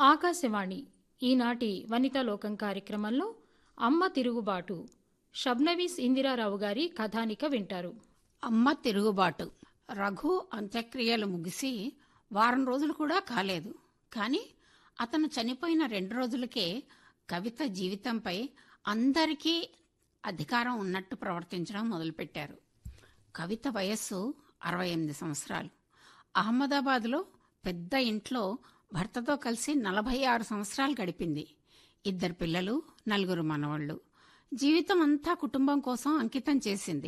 ఆకాశవాణి ఈనాటి వనితా లోకం కార్యక్రమంలో అమ్మ తిరుగుబాటు షబ్నవీస్ ఇందిరారావు గారి కథానిక వింటారు అమ్మ తిరుగుబాటు రఘు అంత్యక్రియలు ముగిసి వారం రోజులు కూడా కాలేదు కాని అతను చనిపోయిన రెండు రోజులకే కవిత జీవితంపై అందరికీ అధికారం ఉన్నట్టు ప్రవర్తించడం మొదలుపెట్టారు కవిత వయస్సు అరవై ఎనిమిది సంవత్సరాలు అహ్మదాబాద్లో పెద్ద ఇంట్లో భర్తతో కలిసి నలభై ఆరు సంవత్సరాలు గడిపింది ఇద్దరు పిల్లలు నలుగురు మనవళ్ళు జీవితం అంతా కుటుంబం కోసం అంకితం చేసింది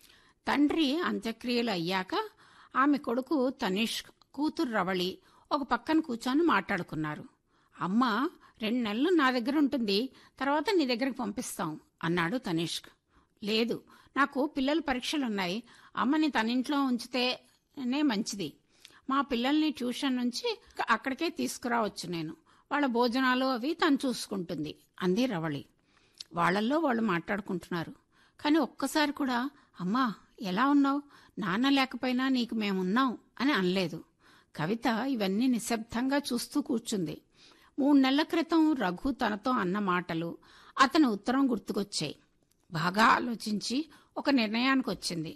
తండ్రి అంత్యక్రియలు అయ్యాక ఆమె కొడుకు తనిష్క్ కూతురు రవళి ఒక పక్కన కూర్చొని మాట్లాడుకున్నారు అమ్మ రెండు నెలలు నా దగ్గర ఉంటుంది తర్వాత నీ దగ్గరికి పంపిస్తాం అన్నాడు తనిష్క్ లేదు నాకు పిల్లల పరీక్షలున్నాయి అమ్మని తన ఇంట్లో ఉంచితేనే మంచిది మా పిల్లల్ని ట్యూషన్ నుంచి అక్కడికే తీసుకురావచ్చు నేను వాళ్ళ భోజనాలు అవి తను చూసుకుంటుంది అంది రవళి వాళ్ళల్లో వాళ్ళు మాట్లాడుకుంటున్నారు కానీ ఒక్కసారి కూడా అమ్మా ఎలా ఉన్నావు నాన్న లేకపోయినా నీకు మేమున్నాం అని అనలేదు కవిత ఇవన్నీ నిశ్శబ్దంగా చూస్తూ కూర్చుంది మూడు నెలల క్రితం రఘు తనతో అన్న మాటలు అతని ఉత్తరం గుర్తుకొచ్చాయి బాగా ఆలోచించి ఒక నిర్ణయానికి వచ్చింది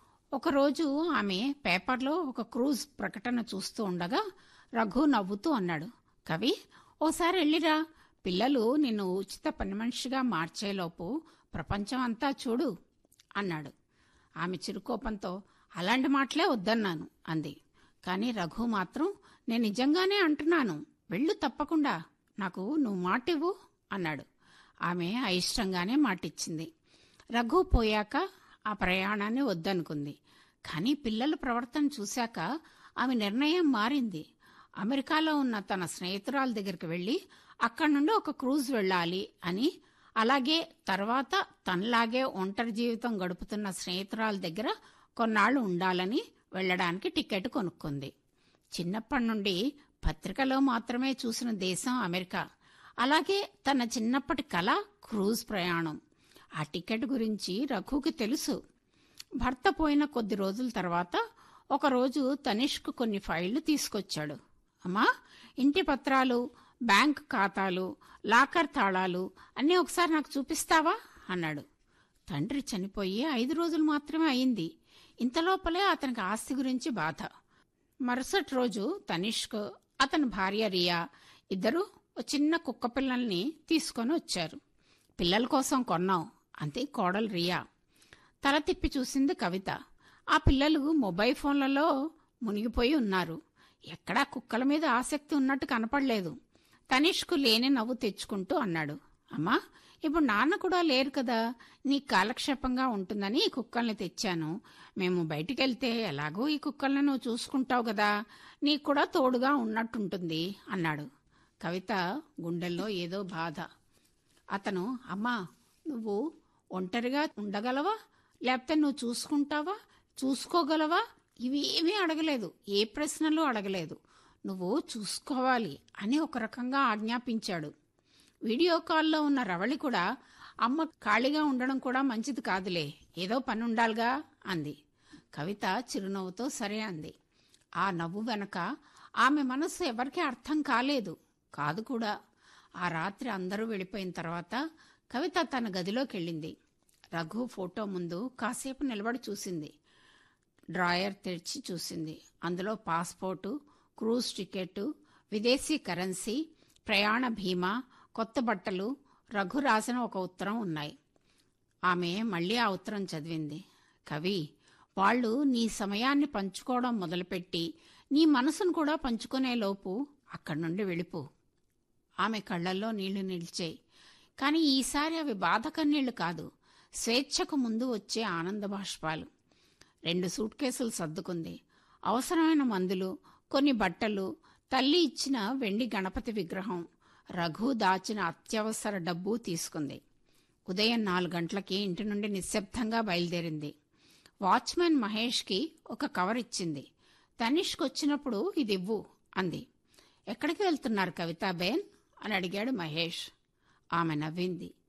ఒకరోజు ఆమె పేపర్లో ఒక క్రూజ్ ప్రకటన చూస్తూ ఉండగా రఘు నవ్వుతూ అన్నాడు కవి ఓసారి వెళ్ళిరా పిల్లలు నిన్ను ఉచిత పని మనిషిగా మార్చేలోపు ప్రపంచం అంతా చూడు అన్నాడు ఆమె చిరుకోపంతో అలాంటి మాటలే వద్దన్నాను అంది కానీ రఘు మాత్రం నేను నిజంగానే అంటున్నాను వెళ్ళు తప్పకుండా నాకు నువ్వు మాటివ్వు అన్నాడు ఆమె అయిష్టంగానే మాటిచ్చింది రఘు పోయాక ఆ ప్రయాణాన్ని వద్దనుకుంది కానీ పిల్లల ప్రవర్తన చూశాక ఆమె నిర్ణయం మారింది అమెరికాలో ఉన్న తన స్నేహితురాల దగ్గరికి వెళ్ళి అక్కడి నుండి ఒక క్రూజ్ వెళ్ళాలి అని అలాగే తర్వాత తనలాగే ఒంటరి జీవితం గడుపుతున్న స్నేహితురాల దగ్గర కొన్నాళ్లు ఉండాలని వెళ్ళడానికి టికెట్ కొనుక్కుంది చిన్నప్పటి నుండి పత్రికలో మాత్రమే చూసిన దేశం అమెరికా అలాగే తన చిన్నప్పటి కళ క్రూజ్ ప్రయాణం ఆ టికెట్ గురించి రఘుకి తెలుసు భర్త పోయిన కొద్ది రోజుల తర్వాత ఒకరోజు తనిష్క్ కొన్ని ఫైళ్లు తీసుకొచ్చాడు అమ్మా ఇంటి పత్రాలు బ్యాంక్ ఖాతాలు లాకర్ తాళాలు అన్నీ ఒకసారి నాకు చూపిస్తావా అన్నాడు తండ్రి చనిపోయి ఐదు రోజులు మాత్రమే అయింది ఇంతలోపలే అతనికి ఆస్తి గురించి బాధ మరుసటి రోజు తనిష్క్ అతని భార్య రియా ఇద్దరు ఓ చిన్న కుక్క పిల్లల్ని తీసుకొని వచ్చారు పిల్లల కోసం కొన్నాం అంతే కోడలు రియా తల తిప్పి చూసింది కవిత ఆ పిల్లలు మొబైల్ ఫోన్లలో మునిగిపోయి ఉన్నారు ఎక్కడా కుక్కల మీద ఆసక్తి ఉన్నట్టు కనపడలేదు తనిష్కు లేని నవ్వు తెచ్చుకుంటూ అన్నాడు అమ్మా ఇప్పుడు నాన్న కూడా లేరు కదా నీ కాలక్షేపంగా ఉంటుందని ఈ కుక్కల్ని తెచ్చాను మేము బయటికెళ్తే ఎలాగో ఈ కుక్కల్ని నువ్వు చూసుకుంటావు కదా నీకు కూడా తోడుగా ఉన్నట్టుంటుంది అన్నాడు కవిత గుండెల్లో ఏదో బాధ అతను అమ్మా నువ్వు ఒంటరిగా ఉండగలవా లేకపోతే నువ్వు చూసుకుంటావా చూసుకోగలవా ఇవి ఏమీ అడగలేదు ఏ ప్రశ్నలు అడగలేదు నువ్వు చూసుకోవాలి అని ఒక రకంగా ఆజ్ఞాపించాడు వీడియో కాల్లో ఉన్న రవళి కూడా అమ్మ ఖాళీగా ఉండడం కూడా మంచిది కాదులే ఏదో పని ఉండాలిగా అంది కవిత చిరునవ్వుతో సరే అంది ఆ నవ్వు వెనక ఆమె మనస్సు ఎవరికీ అర్థం కాలేదు కాదు కూడా ఆ రాత్రి అందరూ వెళ్ళిపోయిన తర్వాత కవిత తన గదిలోకి వెళ్ళింది రఘు ఫోటో ముందు కాసేపు నిలబడి చూసింది డ్రాయర్ తెరిచి చూసింది అందులో పాస్పోర్టు క్రూజ్ టికెట్ విదేశీ కరెన్సీ ప్రయాణ బీమా కొత్త బట్టలు రఘు రాసిన ఒక ఉత్తరం ఉన్నాయి ఆమె మళ్ళీ ఆ ఉత్తరం చదివింది కవి వాళ్ళు నీ సమయాన్ని పంచుకోవడం మొదలుపెట్టి నీ మనసును కూడా పంచుకునేలోపు అక్కడి నుండి వెళ్ళిపో ఆమె కళ్ళల్లో నీళ్లు నిలిచాయి కానీ ఈసారి అవి బాధ కన్నీళ్లు కాదు స్వేచ్ఛకు ముందు వచ్చే ఆనంద బాష్పాలు రెండు సూట్ కేసులు సర్దుకుంది అవసరమైన మందులు కొన్ని బట్టలు తల్లి ఇచ్చిన వెండి గణపతి విగ్రహం రఘు దాచిన అత్యవసర డబ్బు తీసుకుంది ఉదయం నాలుగు గంటలకి ఇంటి నుండి నిశ్శబ్దంగా బయలుదేరింది వాచ్మెన్ మహేష్కి ఒక కవర్ ఇచ్చింది తనిష్క్ వచ్చినప్పుడు ఇది ఇవ్వు అంది ఎక్కడికి వెళ్తున్నారు కవితాబేన్ అని అడిగాడు మహేష్ ఆమె నవ్వింది